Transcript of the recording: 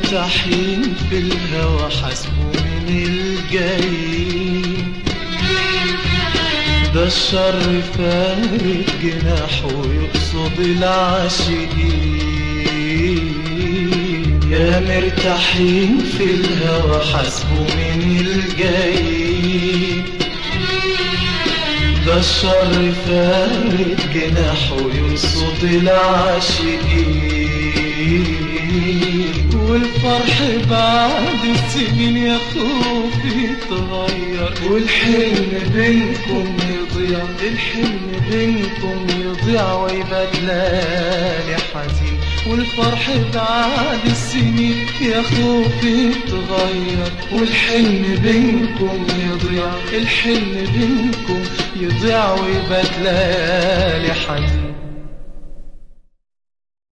مرتاحين في الهوى حاسبوا من الجاي ده الشر فارق جناحه يقصد العاشقين يا مرتاحين في الهوى حاسبوا من الجاي ده الشر فارق جناحه يقصد العاشقين والفرح بعد السنين يا خوفي يتغير والحلم بينكم يضيع الحلم بينكم يضيع ويبقى ليالي حزين والفرح بعد السنين يا خوفي يتغير والحلم بينكم يضيع الحلم بينكم يضيع ويبقى ليالي حزين